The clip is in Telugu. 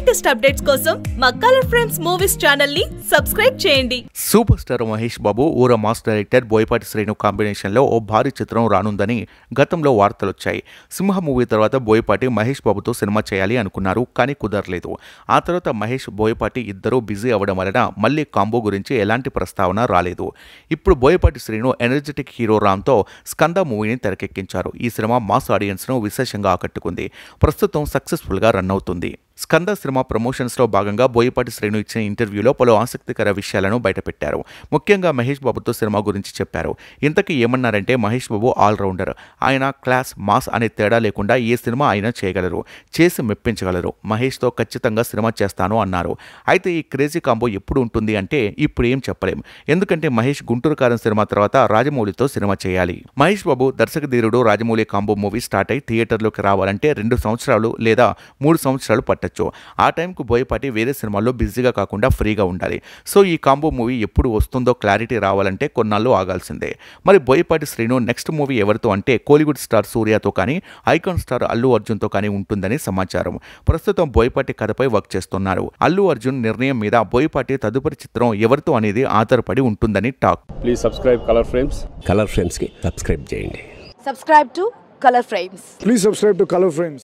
లేటెస్ట్ అప్డేట్స్ కోసం మా కలర్ ఫ్రేమ్స్ మూవీస్ ఛానల్ ని సబ్స్క్రైబ్ చేయండి సూపర్ స్టార్ మహేష్ బాబు ఊర మాస్ డైరెక్టర్ బోయపాటి శ్రీను కాంబినేషన్లో ఓ భారీ చిత్రం రానుందని గతంలో వార్తలొచ్చాయి సింహ మూవీ తర్వాత బోయపాటి మహేష్ బాబుతో సినిమా చేయాలి అనుకున్నారు కానీ కుదరలేదు ఆ తర్వాత మహేష్ బోయపాటి ఇద్దరూ బిజీ అవ్వడం వలన మళ్ళీ కాంబో గురించి ఎలాంటి ప్రస్తావన రాలేదు ఇప్పుడు బోయపాటి శ్రీను ఎనర్జెటిక్ హీరో రామ్తో స్కంద మూవీని తెరకెక్కించారు ఈ సినిమా మాస్ ఆడియన్స్ను విశేషంగా ఆకట్టుకుంది ప్రస్తుతం సక్సెస్ఫుల్గా రన్ అవుతుంది స్కంద సినిమా ప్రమోషన్స్లో భాగంగా బోయపాటి శ్రేణు ఇచ్చిన ఇంటర్వ్యూలో పలు ఆసక్తికర విషయాలను బయటపెట్టారు ముఖ్యంగా మహేష్ బాబుతో సినిమా గురించి చెప్పారు ఇంతకీ ఏమన్నారంటే మహేష్ బాబు ఆల్రౌండర్ ఆయన క్లాస్ మాస్ అనే తేడా లేకుండా ఏ సినిమా అయినా చేయగలరు చేసి మెప్పించగలరు మహేష్తో ఖచ్చితంగా సినిమా చేస్తాను అన్నారు అయితే ఈ క్రేజీ కాంబో ఎప్పుడు ఉంటుంది అంటే ఇప్పుడు ఏం చెప్పలేం ఎందుకంటే మహేష్ గుంటూరు కారం సినిమా తర్వాత రాజమౌళితో సినిమా చేయాలి మహేష్ బాబు దర్శక ధీరుడు రాజమౌళి కాంబో మూవీ స్టార్ట్ అయి థియేటర్లోకి రావాలంటే రెండు సంవత్సరాలు లేదా మూడు సంవత్సరాలు పట్టచ్చు ఆ టైంకు బోయపాటి వేరే సినిమాల్లో బిజీగా కాకుండా ఫ్రీగా ఉండాలి సో ఈ కాంబో మూవీ ఎప్పుడు వస్తుందో క్లారిటీ రావాలంటే కొన్నాళ్ళు ఆగాల్సిందే మరి బోయపాటి శ్రీను నెక్స్ట్ మూవీ ఎవరితో అంటే కోలీవుడ్ స్టార్ సూర్యతో కానీ ఐకాన్ స్టార్ అల్లు అర్జున్తో కానీ ఉంటుందని సమాచారం ప్రస్తుతం బోయపాటి కథపై వర్క్ చేస్తున్నారు అల్లు అర్జున్ నిర్ణయం మీద బోయపాటి తదుపరి చిత్రం ఎవరితో అనేది ఆధారపడి ఉంటుందని talk please subscribe colour frames colour ఫ్రేమ్స్కి సబ్స్క్రైబ్ చేయండి subscribe to color frames Please subscribe to Color Frames.